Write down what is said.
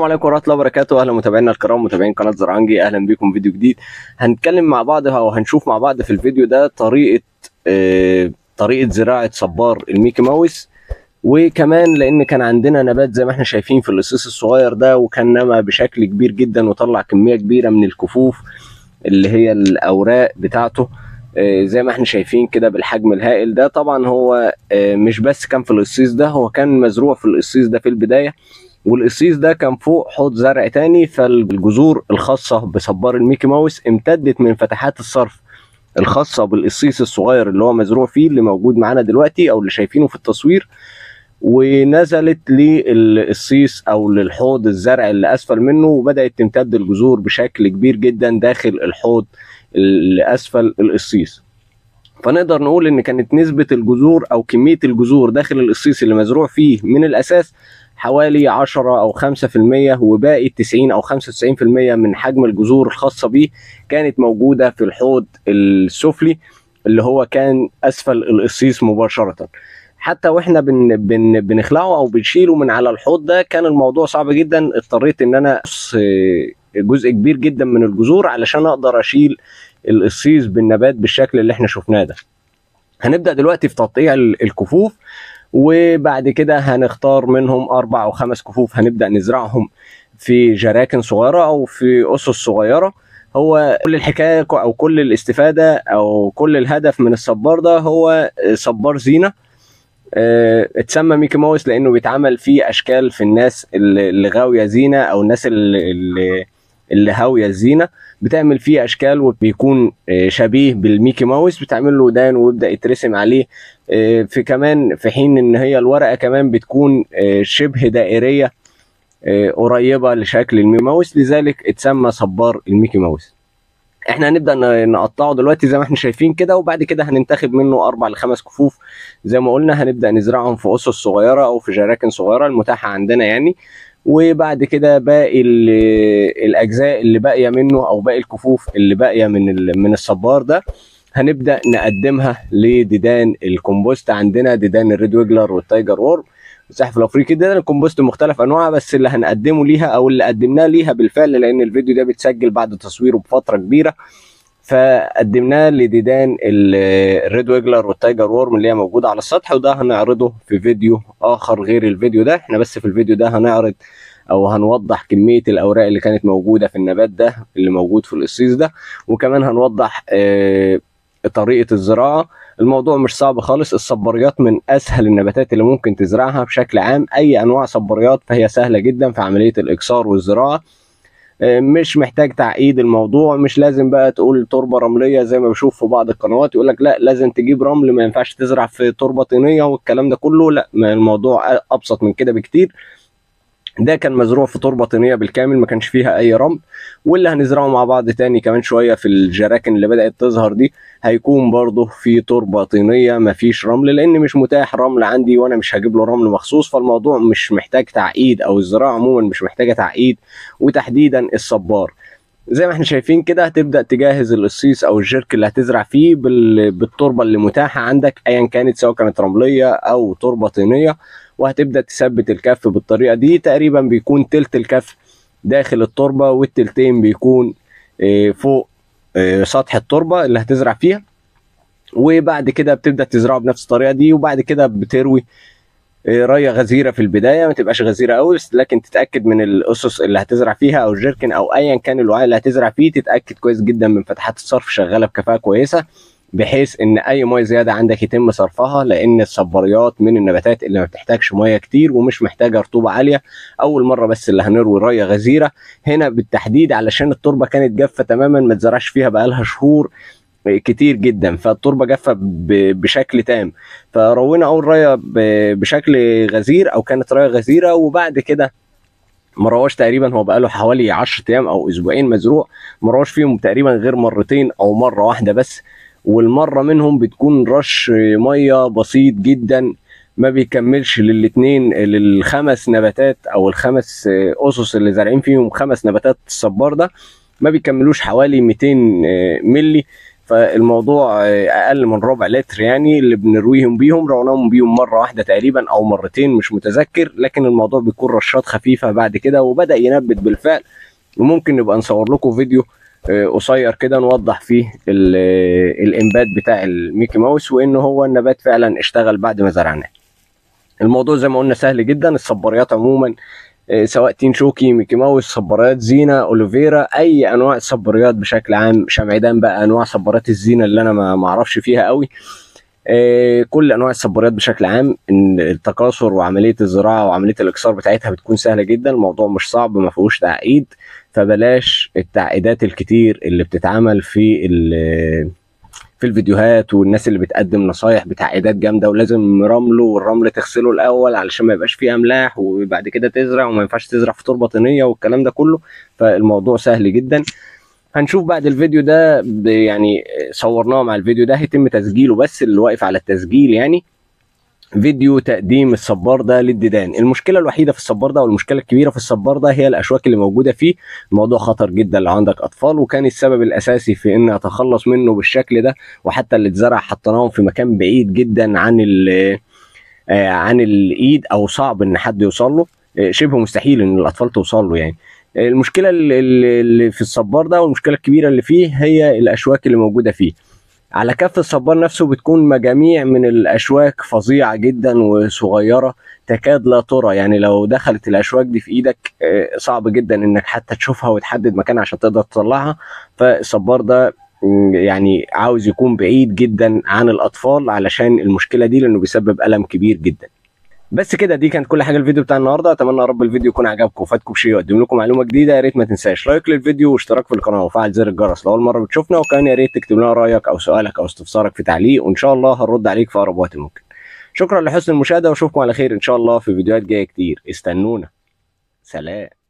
عليكم ورحمه الله وبركاته اهلا متابعينا الكرام متابعين قناه زرعنجي اهلا بكم في فيديو جديد هنتكلم مع بعض او هنشوف مع بعض في الفيديو ده طريقه آه طريقه زراعه صبار الميكي ماوس وكمان لان كان عندنا نبات زي ما احنا شايفين في القصيص الصغير ده وكان نما بشكل كبير جدا وطلع كميه كبيره من الكفوف اللي هي الاوراق بتاعته آه، زي ما احنا شايفين كده بالحجم الهائل ده طبعا هو آه، مش بس كان في القصيص ده هو كان مزروع في القصيص ده في البدايه والقصيص ده كان فوق حوض زرع تاني فالجذور الخاصة بصبار الميكي ماوس امتدت من فتحات الصرف الخاصة بالقصيص الصغير اللي هو مزروع فيه اللي موجود معانا دلوقتي او اللي شايفينه في التصوير ونزلت للقصيص او للحوض الزرع اللي اسفل منه وبدات تمتد الجذور بشكل كبير جدا داخل الحوض اللي اسفل القصيص فنقدر نقول ان كانت نسبه الجذور او كميه الجذور داخل القصيص اللي مزروع فيه من الاساس حوالي 10 او 5% وباقي 90 او 95% من حجم الجذور الخاصه بيه كانت موجوده في الحوض السفلي اللي هو كان اسفل القصيص مباشره حتى واحنا بن بن بنخلعه او بنشيله من على الحوض ده كان الموضوع صعب جدا اضطريت ان انا اقص جزء كبير جدا من الجذور علشان اقدر اشيل القصيص بالنبات بالشكل اللي احنا شفناه ده هنبدا دلوقتي في تقطيع الكفوف وبعد كده هنختار منهم اربع او خمس كفوف هنبدا نزرعهم في جراكن صغيره او في اسس صغيره هو كل الحكايه او كل الاستفاده او كل الهدف من الصبار ده هو صبار زينه اه اتسمى ميكي ماوس لانه بيتعمل فيه اشكال في الناس اللي غاويه زينه او الناس اللي, اللي اللي هاويه الزينه بتعمل فيه اشكال وبيكون شبيه بالميكي ماوس بتعمل له ودان ويبدا يترسم عليه في كمان في حين ان هي الورقه كمان بتكون شبه دائريه قريبه لشكل الميكي ماوس لذلك اتسمى صبار الميكي ماوس احنا هنبدا نقطعه دلوقتي زي ما احنا شايفين كده وبعد كده هننتخب منه اربع لخمس كفوف زي ما قلنا هنبدا نزرعهم في اسس صغيره او في جراكن صغيره المتاحه عندنا يعني وبعد كده باقي الاجزاء اللي باقيه منه او باقي الكفوف اللي باقيه من من الصبار ده هنبدا نقدمها لديدان الكومبوست عندنا ديدان الريد ويجلر والتايجر وورم السحف الافريقي ديدان الكومبوست مختلف انواعها بس اللي هنقدمه ليها او اللي قدمناه ليها بالفعل لان الفيديو ده بيتسجل بعد تصويره بفتره كبيره فقدمناه لديدان الريد ويجلر والتايجر وورم اللي هي موجوده على السطح وده هنعرضه في فيديو اخر غير الفيديو ده احنا بس في الفيديو ده هنعرض او هنوضح كميه الاوراق اللي كانت موجوده في النبات ده اللي موجود في القصيص ده وكمان هنوضح اه طريقه الزراعه الموضوع مش صعب خالص الصباريات من اسهل النباتات اللي ممكن تزرعها بشكل عام اي انواع صباريات فهي سهله جدا في عمليه الاكسار والزراعه مش محتاج تعقيد الموضوع مش لازم بقى تقول تربه رمليه زي ما بشوف في بعض القنوات يقول لك لا لازم تجيب رمل ما ينفعش تزرع في تربه طينيه والكلام ده كله لا الموضوع ابسط من كده بكتير ده كان مزروع في تربه طينيه بالكامل ما كانش فيها اي رمل واللي هنزرعه مع بعض تاني كمان شويه في الجراكن اللي بدات تظهر دي هيكون برضه في تربه طينيه ما فيش رمل لان مش متاح رمل عندي وانا مش هجيب له رمل مخصوص فالموضوع مش محتاج تعقيد او الزراعه عموما مش محتاجه تعقيد وتحديدا الصبار زي ما احنا شايفين كده هتبدا تجهز القصيص او الجرك اللي هتزرع فيه بالتربه اللي متاحه عندك ايا كانت سواء كانت رمليه او تربه طينيه وهتبدا تثبت الكف بالطريقه دي تقريبا بيكون تلت الكف داخل التربه والتلتين بيكون فوق سطح التربه اللي هتزرع فيها وبعد كده بتبدا تزرعه بنفس الطريقه دي وبعد كده بتروي ريه غزيره في البدايه ما تبقاش غزيره قوي لكن تتاكد من الاسس اللي هتزرع فيها او الجيركن او ايا كان الوعاء اللي هتزرع فيه تتاكد كويس جدا من فتحات الصرف شغاله بكفاءه كويسه بحيث ان اي ميه زياده عندك يتم صرفها لان الصباريات من النباتات اللي ما بتحتاجش ميه كتير ومش محتاجه رطوبه عاليه اول مره بس اللي هنروي ريه غزيره هنا بالتحديد علشان التربه كانت جافه تماما ما اتزرعش فيها بقالها شهور كتير جدا فالتربه جافه بشكل تام فروينا اول ريه بشكل غزير او كانت ريه غزيره وبعد كده مروش تقريبا هو بقاله حوالي 10 ايام او اسبوعين مزروع مروش فيهم تقريبا غير مرتين او مره واحده بس والمره منهم بتكون رش ميه بسيط جدا ما بيكملش للاثنين للخمس نباتات او الخمس اسس اللي زارعين فيهم خمس نباتات الصبار ده ما بيكملوش حوالي 200 ملي فالموضوع آه، اقل من ربع لتر يعني اللي بنرويهم بيهم رويناهم بيهم مره واحده تقريبا او مرتين مش متذكر لكن الموضوع بيكون رشات خفيفه بعد كده وبدا ينبت بالفعل وممكن نبقى نصور لكم فيديو آه، قصير كده نوضح فيه ال- آه، الانبات بتاع الميكي ماوس وان هو النبات فعلا اشتغل بعد ما زرعناه الموضوع زي ما قلنا سهل جدا الصباريات عموما آه، سواء تين شوكي ميكي ماوس صباريات زينه اوليفيرا اي انواع الصباريات بشكل عام شمعدان بقى انواع صباريات الزينه اللي انا ما ما اعرفش فيها قوي آه، كل انواع الصباريات بشكل عام ان التكاثر وعمليه الزراعه وعمليه الاكسار بتاعتها بتكون سهله جدا الموضوع مش صعب ما فيهوش تعقيد فبلاش التعقيدات الكتير اللي بتتعمل في ال- في الفيديوهات والناس اللي بتقدم نصايح بتعقيدات جامده ولازم رمله والرمل تغسله الاول علشان ما يبقاش فيه املاح وبعد كده تزرع وما ينفعش تزرع في تربه طينيه والكلام ده كله فالموضوع سهل جدا هنشوف بعد الفيديو ده ب- يعني صورناه مع الفيديو ده هيتم تسجيله بس اللي واقف على التسجيل يعني فيديو تقديم الصبار ده للديدان المشكله الوحيده في الصبار ده والمشكله الكبيره في الصبار ده هي الاشواك اللي موجوده فيه الموضوع خطر جدا لو عندك اطفال وكان السبب الاساسي في ان اتخلص منه بالشكل ده وحتى اللي اتزرع حطيناهم في مكان بعيد جدا عن ال آه، عن الايد او صعب ان حد يوصل له آه، شبه مستحيل ان الاطفال توصل له يعني آه، المشكله اللي- اللي اللي في الصبار ده والمشكله الكبيره اللي فيه هي الاشواك اللي موجوده فيه على كف الصبار نفسه بتكون مجاميع من الاشواك فظيعه جدا وصغيره تكاد لا ترى يعني لو دخلت الاشواك دي في ايدك آه، صعب جدا انك حتى تشوفها وتحدد مكانها عشان تقدر تطلعها فالصبار ده مم، يعني عاوز يكون بعيد جدا عن الاطفال علشان المشكله دي لانه بيسبب الم كبير جدا بس كده دي كانت كل حاجه الفيديو بتاع النهارده اتمنى يا رب الفيديو يكون عجبكم وفاتكم شيء وقدم لكم معلومه جديده يا ريت ما تنساش لايك للفيديو واشتراك في القناه وفعل زر الجرس لو اول مره بتشوفنا وكمان يا ريت تكتب لنا رايك او سؤالك او استفسارك في تعليق وان شاء الله هنرد عليك في اقرب وقت ممكن شكرا لحسن المشاهده واشوفكم على خير ان شاء الله في فيديوهات جايه كتير استنونا سلام